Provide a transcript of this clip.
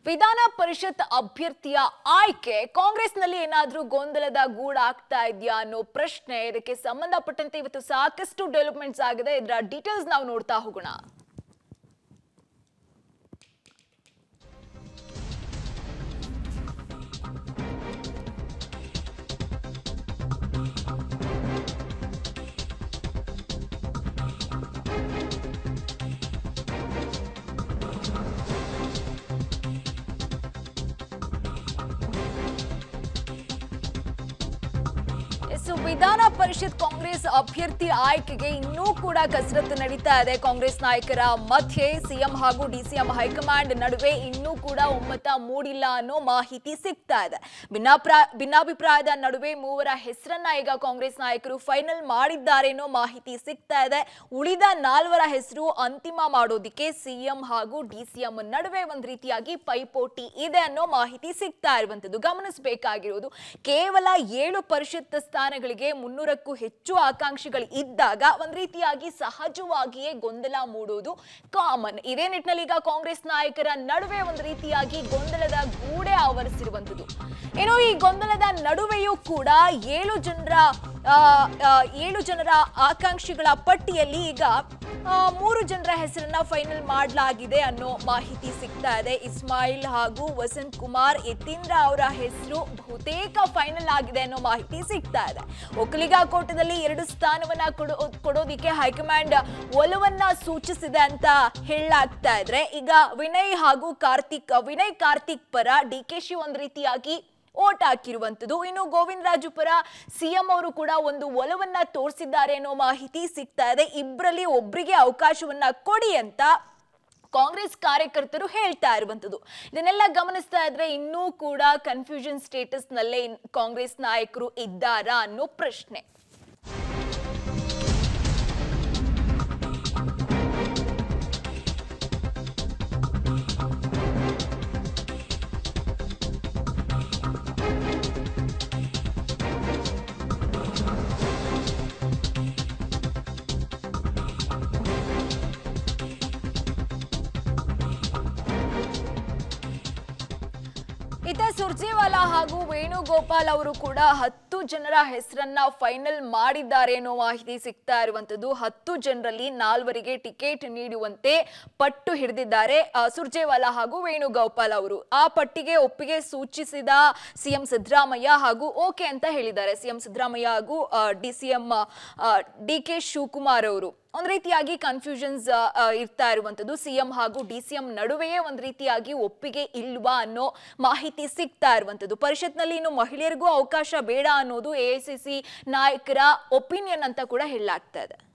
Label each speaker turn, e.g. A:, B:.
A: ವಿಧಾನ ಪರಿಷತ್ ಅಭ್ಯರ್ಥಿಯ ಆಯ್ಕೆ ಕಾಂಗ್ರೆಸ್ನಲ್ಲಿ ಏನಾದ್ರೂ ಗೊಂದಲದ ಗೂಡಾಗ್ತಾ ಇದೆಯಾ ಅನ್ನೋ ಪ್ರಶ್ನೆ ಇದಕ್ಕೆ ಸಂಬಂಧಪಟ್ಟಂತೆ ಇವತ್ತು ಸಾಕಷ್ಟು ಡೆವಲಪ್ಮೆಂಟ್ಸ್ ಆಗಿದೆ ಇದರ ಡೀಟೇಲ್ಸ್ ನಾವು ನೋಡ್ತಾ ಹೋಗೋಣ ಎಸ್ ವಿಧಾನ ಪರಿಷತ್ ಕಾಂಗ್ರೆಸ್ ಅಭ್ಯರ್ಥಿ ಆಯ್ಕೆಗೆ ಇನ್ನೂ ಕೂಡ ಕಸರತ್ತು ನಡೀತಾ ಇದೆ ಕಾಂಗ್ರೆಸ್ ನಾಯಕರ ಮಧ್ಯೆ ಸಿಎಂ ಹಾಗೂ ಡಿಸಿಎಂ ಹೈಕಮಾಂಡ್ ನಡುವೆ ಇನ್ನೂ ಕೂಡ ಒಮ್ಮತ ಮೂಡಿಲ್ಲ ಅನ್ನೋ ಮಾಹಿತಿ ಸಿಗ್ತಾ ಇದೆ ಭಿನ್ನಾಪ್ರಾ ಭಿನ್ನಾಭಿಪ್ರಾಯದ ನಡುವೆ ಮೂವರ ಹೆಸರನ್ನ ಈಗ ಕಾಂಗ್ರೆಸ್ ನಾಯಕರು ಫೈನಲ್ ಮಾಡಿದ್ದಾರೆ ಅನ್ನೋ ಮಾಹಿತಿ ಸಿಗ್ತಾ ಇದೆ ಉಳಿದ ನಾಲ್ವರ ಹೆಸರು ಅಂತಿಮ ಮಾಡೋದಿಕ್ಕೆ ಸಿಎಂ ಹಾಗೂ ಡಿಸಿಎಂ ನಡುವೆ ಒಂದ್ ರೀತಿಯಾಗಿ ಪೈಪೋಟಿ ಇದೆ ಅನ್ನೋ ಮಾಹಿತಿ ಸಿಗ್ತಾ ಇರುವಂತದ್ದು ಗಮನಿಸಬೇಕಾಗಿರೋದು ಕೇವಲ ಏಳು ಪರಿಷತ್ ಸ್ಥಾನಗಳಿಗೆ ಮುನ್ನೂರಕ್ಕೂ ಹೆಚ್ಚು ಆಕಾಂಕ್ಷಿಗಳು ಇದ್ದಾಗ ಒಂದ್ ರೀತಿಯಾಗಿ ಸಹಜವಾಗಿಯೇ ಗೊಂದಲ ಮೂಡುವುದು ಕಾಮನ್ ಇದೇ ನಿಟ್ಟಿನಲ್ಲಿ ಈಗ ಕಾಂಗ್ರೆಸ್ ನಾಯಕರ ನಡುವೆ ಒಂದು ರೀತಿಯಾಗಿ ಗೊಂದಲದ ಗೂಡೆ ಆವರಿಸಿರುವಂತದ್ದು ಏನೋ ಈ ಗೊಂದಲದ ನಡುವೆಯೂ ಕೂಡ ಏಳು ಜನರ ಆ, ಆ, ಏಳು ಜನರ ಆಕಾಂಕ್ಷಿಗಳ ಪಟ್ಟಿಯಲ್ಲಿ ಈಗ ಆ, ಮೂರು ಜನರ ಹೆಸರನ್ನ ಫೈನಲ್ ಮಾಡಲಾಗಿದೆ ಅನ್ನೋ ಮಾಹಿತಿ ಸಿಗ್ತಾ ಇದೆ ಇಸ್ಮಾಯಿಲ್ ಹಾಗೂ ವಸಂತ್ ಕುಮಾರ್ ಯತೀಂದ್ರ ಅವರ ಹೆಸರು ಬಹುತೇಕ ಫೈನಲ್ ಆಗಿದೆ ಅನ್ನೋ ಮಾಹಿತಿ ಸಿಗ್ತಾ ಇದೆ ಒಕ್ಕಲಿಗ ಕೋಟದಲ್ಲಿ ಎರಡು ಸ್ಥಾನವನ್ನ ಕೊಡೋ ಕೊಡೋದಿಕ್ಕೆ ಹೈಕಮಾಂಡ್ ಒಲವನ್ನ ಸೂಚಿಸಿದೆ ಅಂತ ಹೇಳಲಾಗ್ತಾ ಇದ್ರೆ ಈಗ ವಿನಯ್ ಹಾಗೂ ಕಾರ್ತಿಕ್ ವಿನಯ್ ಕಾರ್ತಿಕ್ ಪರ ಡಿ ಕೆ ಶಿ ಒಂದ್ ರೀತಿಯಾಗಿ ಓಟ್ ಹಾಕಿರುವಂತದ್ದು ಇನ್ನು ಗೋವಿಂದ ರಾಜು ಪರ ಸಿಎಂ ಅವರು ಕೂಡ ಒಂದು ಒಲವನ್ನ ತೋರಿಸಿದ್ದಾರೆ ಅನ್ನೋ ಮಾಹಿತಿ ಸಿಗ್ತಾ ಇದೆ ಇಬ್ಬರಲ್ಲಿ ಒಬ್ರಿಗೆ ಅವಕಾಶವನ್ನ ಕೊಡಿ ಅಂತ ಕಾಂಗ್ರೆಸ್ ಕಾರ್ಯಕರ್ತರು ಹೇಳ್ತಾ ಇರುವಂತದ್ದು ಇದನ್ನೆಲ್ಲ ಗಮನಿಸ್ತಾ ಇದ್ರೆ ಇನ್ನೂ ಕೂಡ ಕನ್ಫ್ಯೂಷನ್ ಸ್ಟೇಟಸ್ ನಲ್ಲೇ ಇನ್- ಕಾಂಗ್ರೆಸ್ ನಾಯಕರು ಇದ್ದಾರಾ ಅನ್ನೋ ಪ್ರಶ್ನೆ ಇತ ಸುರ್ಜೇವಾಲಾ ಹಾಗೂ ವೇಣುಗೋಪಾಲ್ ಅವರು ಕೂಡ ಹತ್ತು ಜನರ ಹೆಸರನ್ನ ಫೈನಲ್ ಮಾಡಿದ್ದಾರೆ ಅನ್ನೋ ಮಾಹಿತಿ ಸಿಗ್ತಾ ಇರುವಂತದ್ದು ಹತ್ತು ಜನರಲ್ಲಿ ನಾಲ್ವರಿಗೆ ಟಿಕೆಟ್ ನೀಡುವಂತೆ ಪಟ್ಟು ಹಿಡಿದಿದ್ದಾರೆ ಆ, ಸುರ್ಜೇವಾಲಾ ಹಾಗೂ ವೇಣುಗೋಪಾಲ್ ಅವರು ಆ ಪಟ್ಟಿಗೆ ಒಪ್ಪಿಗೆ ಸೂಚಿಸಿದ ಸಿಎಂ ಸಿದ್ದರಾಮಯ್ಯ ಹಾಗೂ ಓಕೆ ಅಂತ ಹೇಳಿದ್ದಾರೆ ಸಿಎಂ ಸಿದ್ದರಾಮಯ್ಯ ಹಾಗೂ D CM D K Shivakumar ಅವರು ಒಂದ್ ರೀತಿಯಾಗಿ ಕನ್ಫ್ಯೂಷನ್ಸ್ ಇರ್ತಾ ಇರುವಂತದ್ದು ಸಿಎಂ ಹಾಗೂ ಡಿ ಸಿಎಂ ನಡುವೆಯೇ ಒಂದ್ ರೀತಿಯಾಗಿ ಒಪ್ಪಿಗೆ ಇಲ್ವಾ ಅನ್ನೋ ಮಾಹಿತಿ ಸಿಗ್ತಾ ಇರುವಂತದ್ದು ಪರಿಷತ್ನಲ್ಲಿ ಇನ್ನು ಮಹಿಳೆಯರಿಗೂ ಅವಕಾಶ ಬೇಡ ಅನ್ನೋದು ಎ ನಾಯಕರ ಒಪಿನಿಯನ್ ಅಂತ ಕೂಡ ಹೇಳಲಾಗ್ತಾ ಇದೆ